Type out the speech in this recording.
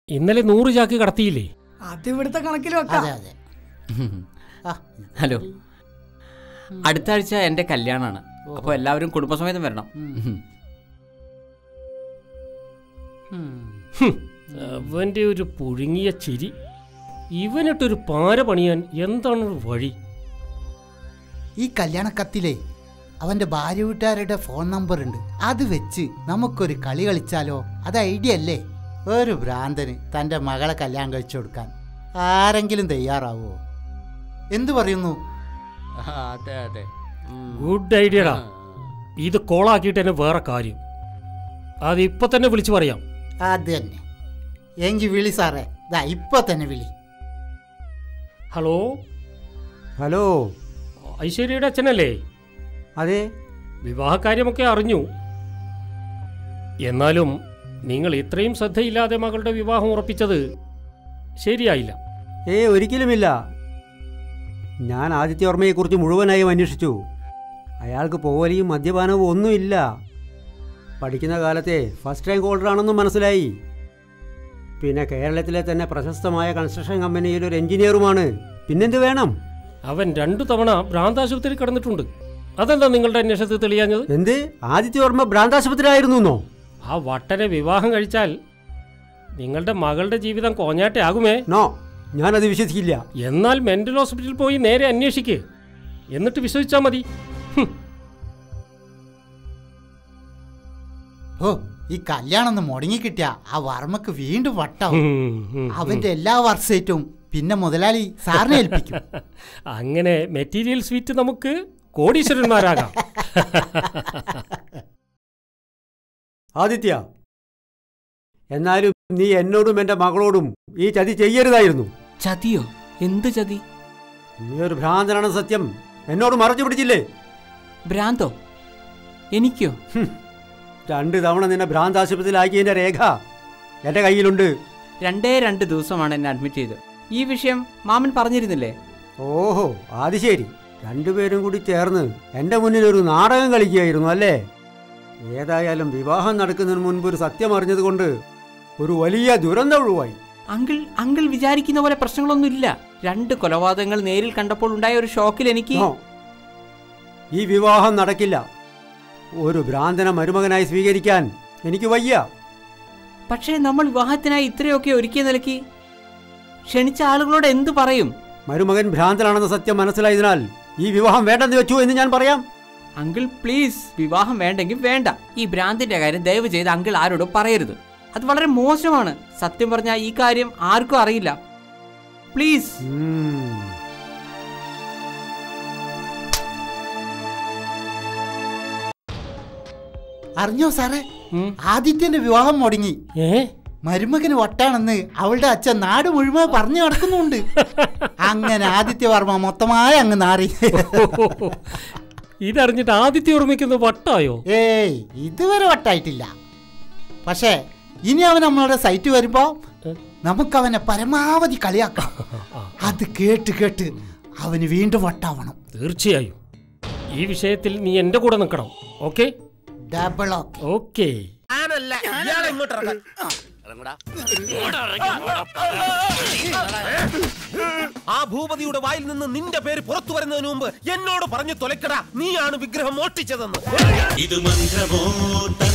ഇന്നലെ നൂറ് ചാക്ക് കടത്തിയില്ലേ അത് ഇവിടുത്തെ കണക്കിൽ വെക്കാം അതെ അതെ ആ, ഹലോ അടുത്ത ആഴ്ച എൻ്റെ കല്യാണമാണ് അപ്പോൾ എല്ലാവരും കുടുംബസമേതം വരണം ഉം. ഹും, അവന്റെ ഒരു പുഴുങ്ങിയ ചിരി ഇവനിട്ടൊരു പാര പണിയാൻ എന്താണ് ഒരു വഴി ഈ കല്യാണക്കത്തിലെ അവന്റെ ഭാര്യ വീട്ടുകാരുടെ ഫോൺ നമ്പർ ഉണ്ട് അത് വെച്ച് നമുക്കൊരു കളി കളിച്ചാലോ അത് ഐഡിയ അല്ലേ ഒരു ഭ്രാന്തന് തന്റെ മകളെ കല്യാണം കഴിച്ചു കൊടുക്കാൻ ആരെങ്കിലും തയ്യാറാവോ എന്തു പറയുന്നു അതെ അതെ ഉം. ഗുഡ് ഐഡിയടാ ഇത് കോളാക്കിയിട്ട് തന്നെ വേറെ കാര്യം അത് ഇപ്പൊ തന്നെ വിളിച്ചു പറയാം അത് തന്നെ എങ്കിൽ വിളി സാറേ ദാ ഇപ്പൊ തന്നെ വിളി ഹലോ ഹലോ ഐശ്വര്യയുടെ അച്ഛനല്ലേ അതെ വിവാഹകാര്യമൊക്കെ അറിഞ്ഞു എന്നാലും നിങ്ങൾ ഇത്രയും ശ്രദ്ധയില്ലാതെ മകളുടെ വിവാഹം ഉറപ്പിച്ചത് ശരിയായില്ല ഏ ഒരിക്കലുമില്ല ഞാൻ ആദിത്യവർമ്മയെക്കുറിച്ച് മുഴുവനായും അന്വേഷിച്ചു അയാൾക്ക് പോവലിയും മദ്യപാനവും ഒന്നുമില്ല പഠിക്കുന്ന കാലത്തെ ഫസ്റ്റ് റാങ്ക് ഹോൾഡറാണെന്നും മനസ്സിലായി പിന്നെ കേരളത്തിലെ തന്നെ പ്രശസ്തമായ കൺസ്ട്രക്ഷൻ കമ്പനിയിൽ ഒരു എഞ്ചിനീയറുമാണ് പിന്നെന്ത് വേണം അവൻ രണ്ടു തവണ ഭ്രാന്താശുപത്രിയിൽ കിടന്നിട്ടുണ്ട് അതെന്താ നിങ്ങളുടെ അന്വേഷണത്തിൽ തെളിയാഞ്ഞത് എന്ത് ആദിത്യവർമ്മ ഭ്രാന്താശുപത്രിയിലായിരുന്നു ആ വട്ടനെ വിവാഹം കഴിച്ചാൽ നിങ്ങളുടെ മകളുടെ ജീവിതം കോഞ്ഞാട്ടയാകുമേ നോ ഞാനത് വിശ്വസിക്കില്ല എന്നാൽ മെന്റൽ ഹോസ്പിറ്റലിൽ പോയി നേരെ അന്വേഷിക്ക് എന്നിട്ട് വിശ്വസിച്ചാൽ മതി ഹും. ഓ ഈ കല്യാണം ഒന്ന് മുടങ്ങിക്കിട്ടിയ ആ വർമ്മക്ക് വീണ്ടും വട്ടാവും ഉം, ഉം, അവന്റെ എല്ലാ വർക്ക് സൈറ്റും പിന്നെ മുതലാളി സാറിനെ ഏൽപ്പിക്കും അങ്ങനെ മെറ്റീരിയൽ സ്വീറ്റ് നമുക്ക് കോടീശ്വരന്മാരാകാം ആദിത്യ എന്നാലും നീ എന്നോടും എൻ്റെ മകളോടും ഈ ചതി ചെയ്യരുതായിരുന്നു ചതിയോ എന്ത് ചതി നീ ഒരു ഭ്രാന്തനാണ് സത്യം എന്നോട് മറച്ചു പിടിച്ചില്ലേ ഭ്രാന്തോ എനിക്കോ രണ്ട് തവണ നിന്നെ ഭ്രാന്താശുപത്രിയിലാക്കിയതിന്റെ രേഖ എൻ്റെ കയ്യിലുണ്ട് രണ്ടേ രണ്ട് ദിവസമാണ് എന്നെ അഡ്മിറ്റ് ചെയ്തത് ഈ വിഷയം മാമൻ പറഞ്ഞിരുന്നില്ലേ ഓഹോ അത് ശരി രണ്ടുപേരും കൂടി ചേർന്ന് എൻ്റെ മുന്നിൽ ഒരു നാടകം കളിക്കുകയായിരുന്നു അല്ലേ ഏതായാലും വിവാഹം നടക്കുന്നതിന് മുൻപ് ഒരു സത്യം അറിഞ്ഞതുകൊണ്ട് ഒരു വലിയ ദുരന്തം ഒഴിവായി അങ്കിൾ അങ്കിൾ വിചാരിക്കുന്ന പോലെ പ്രശ്നങ്ങളൊന്നും ഇല്ല രണ്ട് കൊലപാതകങ്ങൾ നേരിൽ കണ്ടപ്പോൾ ഉണ്ടായ ഒരു ഷോക്കിൽ എനിക്ക് നോ. ഈ വിവാഹം നടക്കില്ല ഒരു ഭ്രാന്തന മരുമകനായി സ്വീകരിക്കാൻ എനിക്ക് വയ്യ പക്ഷേ നമ്മൾ വിവാഹത്തിനായി ഇത്രയൊക്കെ ഒരുക്കിയ നിലയ്ക്ക് ക്ഷണിച്ച ആളുകളോട് എന്തു പറയും മരുമകൻ ഭ്രാന്തനാണെന്ന സത്യം മനസ്സിലായതിനാൽ ഈ വിവാഹം വേണ്ടെന്ന് വെച്ചു എന്ന് ഞാൻ പറയാം അങ്കിൾ പ്ലീസ് വിവാഹം വേണ്ടെങ്കിൽ വേണ്ട ഈ ഭ്രാന്തിന്റെ കാര്യം ദയവ് ചെയ്ത് അങ്കിൾ ആരോടും പറയരുത് അത് വളരെ മോശമാണ് സത്യം പറഞ്ഞാൽ ഈ കാര്യം ആർക്കും അറിയില്ല പ്ലീസ് ഉം. അറിഞ്ഞോ സാറേ ഉം. ആദിത്യന്റെ വിവാഹം മുടങ്ങി ഏ മരുമകന് വട്ടാണെന്ന് അവളുടെ അച്ഛൻ നാട് മുഴുവൻ പറഞ്ഞു നടക്കുന്നുണ്ട് അങ്ങനെ ആദിത്യവർമ്മ മൊത്തമായി അങ്ങ് നാറി ഇതറിഞ്ഞിട്ട് ആദിത്യ ഓർമ്മിക്കുന്ന വട്ടായോ ഏയ് ഇതുവരെ വട്ടായിട്ടില്ല പക്ഷേ ഇനി അവൻ നമ്മളുടെ സൈറ്റ് വരുമ്പോ നമുക്ക് അവനെ പരമാവധി കളിയാക്കാം അത് കേട്ട് കേട്ട് അവന് വീണ്ടും വട്ടാവണം തീർച്ചയായും ഈ വിഷയത്തിൽ നീ എന്റെ കൂടെ നിൽക്കണം ഓക്കെ ഡബിൾ ഓക്കെ ഞാനല്ല ഇയാളെ ഇങ്ങോട്ട് ഇറക്കാൻ ആ ഭൂപതിയുടെ വായിൽ നിന്ന് നിന്റെ പേര് പുറത്തു വരുന്നതിന് മുമ്പ് എന്നോട് പറഞ്ഞു തൊലക്കടാ നീയാണ് വിഗ്രഹം മോഷ്ടിച്ചതെന്ന് ഇത് മന്ത്രമോ